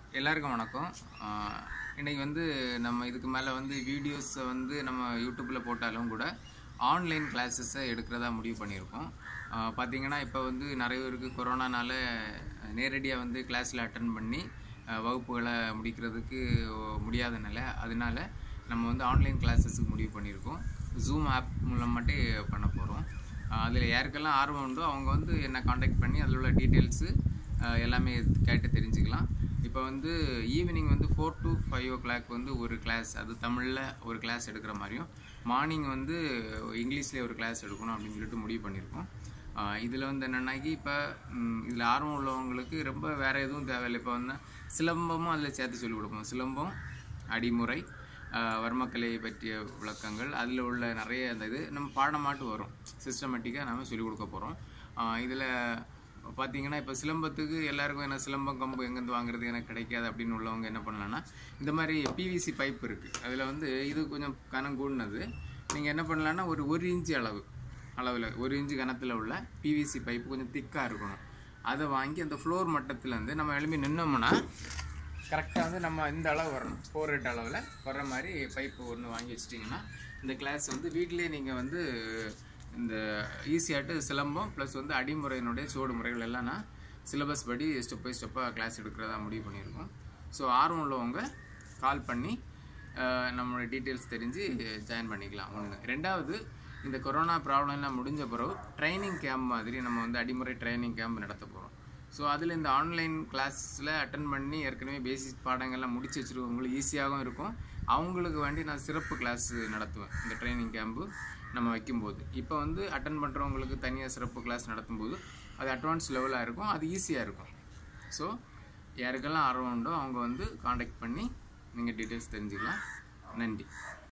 எல்லாருக்கும் வணக்கம் ஆஹ் இன்னைக்கு வந்து நம்ம இதுக்கு மேலே வந்து வீடியோஸை வந்து நம்ம யூடியூப்பில் போட்டாலும் கூட ஆன்லைன் கிளாஸஸை எடுக்கிறதா முடிவு பண்ணியிருக்கோம் ஆஹ் பார்த்தீங்கன்னா இப்போ வந்து நிறைய பேருக்கு கொரோனானால நேரடியாக வந்து கிளாஸில் அட்டன் பண்ணி ஆஹ் வகுப்புகளை முடிக்கிறதுக்கு முடியாத நிலை அதனால நம்ம வந்து ஆன்லைன் கிளாஸஸுக்கு முடிவு பண்ணியிருக்கோம் ஜூம் ஆப் மூலம் மட்டும் பண்ண போகிறோம் அதில் யாருக்கெல்லாம் ஆர்வம் உண்டோ அவங்க வந்து என்னை காண்டாக்ட் பண்ணி அதில் உள்ள டீட்டெயில்ஸு எல்லாமே கேட்டு தெரிஞ்சுக்கலாம் இப்போ வந்து ஈவினிங் வந்து four to five o'clock வந்து ஒரு கிளாஸ் அது தமிழில் ஒரு கிளாஸ் எடுக்கிற மாதிரியும் மார்னிங் வந்து இங்கிலீஷ்லேயே ஒரு கிளாஸ் எடுக்கணும் அப்படின்னு சொல்லிட்டு முடிவு பண்ணியிருக்கோம் இதில் வந்து என்னென்னாக்கி இப்போ இதில் ஆர்வம் உள்ளவங்களுக்கு ரொம்ப வேறு எதுவும் தேவையில்லை இப்போ வந்து சிலம்பமும் அதில் சேர்த்து சொல்லிக் கொடுப்போம் சிலம்பம் அடிமுறை ஆஹ் வர்மக்கலை பற்றிய விளக்கங்கள் அதில் உள்ள நிறைய அந்த இது நம்ம பாடமாட்டு வரும் சிஸ்டமேட்டிக்காக நம்ம சொல்லிக் கொடுக்க போகிறோம் இதில் பார்த்தீங்கன்னா இப்போ சிலம்பத்துக்கு எல்லாருக்கும் என்ன சிலம்பம் கம்பு எங்கேருந்து வாங்குறது எனக்கு கிடைக்காது அப்படின்னு உள்ளவங்க என்ன பண்ணலான்னா இந்த மாதிரி பிவிசி பைப் இருக்குது அதில் வந்து இது கொஞ்சம் கனம் கூடினது நீங்கள் என்ன பண்ணலான்னா ஒரு ஒரு இன்ச்சு அளவு அளவில் ஒரு இன்ச்சு கனத்தில் உள்ள பிவிசி பைப் கொஞ்சம் திக்காக இருக்கணும் அதை வாங்கி அந்த ஃப்ளோர் மட்டத்துலேருந்து நம்ம எழுப்பி நின்னோம்னா கரெக்டாக வந்து நம்ம இந்த அளவு வரணும் ஃபோர் எயிட் அளவில் வர்ற மாதிரி பைப்பு ஒன்று வாங்கி வச்சிட்டிங்கன்னா இந்த கிளாஸ் வந்து வீட்டிலேயே நீங்கள் வந்து இந்த ஈஸியாட்டு சிலம்பம் ப்ளஸ் வந்து அடிமுறையினுடைய சோடு முறைகள் எல்லாம் நான் சிலபஸ் படி ஸ்டெப் பை ஸ்டெப்பாக கிளாஸ் எடுக்கிறதா முடிவு பண்ணியிருக்கோம் ஸோ ஆர்வம் உள்ளவங்க கால் பண்ணி அஹ், நம்மளோட டீட்டெயில்ஸ் தெரிஞ்சு ஜாயின் பண்ணிக்கலாம் ஒன்று ரெண்டாவது இந்த கொரோனா ப்ராப்ளம்லாம் முடிஞ்ச பிறகு ட்ரைனிங் கேம்ப் மாதிரி நம்ம வந்து அடிமுறை ட்ரைனிங் கேம்ப் நடத்த போகிறோம் ஸோ அதில் இந்த ஆன்லைன் கிளாஸில் அட்டன் பண்ணி ஏற்கனவே பேசிக் பாடங்கள்லாம் முடிச்சு வச்சுருக்கவங்களுக்கு ஈஸியாகவும் இருக்கும் அவங்களுக்கு வேண்டி நான் சிறப்பு கிளாஸ் நடத்துவேன் இந்த ட்ரைனிங் கேம்பு நம்ம வைக்கும்போது இப்போ வந்து அட்டன் பண்ணுறவங்களுக்கு தனியாக சிறப்பு கிளாஸ் நடத்தும்போது அது அட்வான்ஸ் லெவலாக இருக்கும் அது ஈஸியாக இருக்கும் ஸோ யாருக்கெல்லாம் ஆர்வம் உண்டோ அவங்க வந்து காண்டாக்ட் பண்ணி நீங்கள் டீட்டெயில்ஸ் தெரிஞ்சுக்கலாம் நன்றி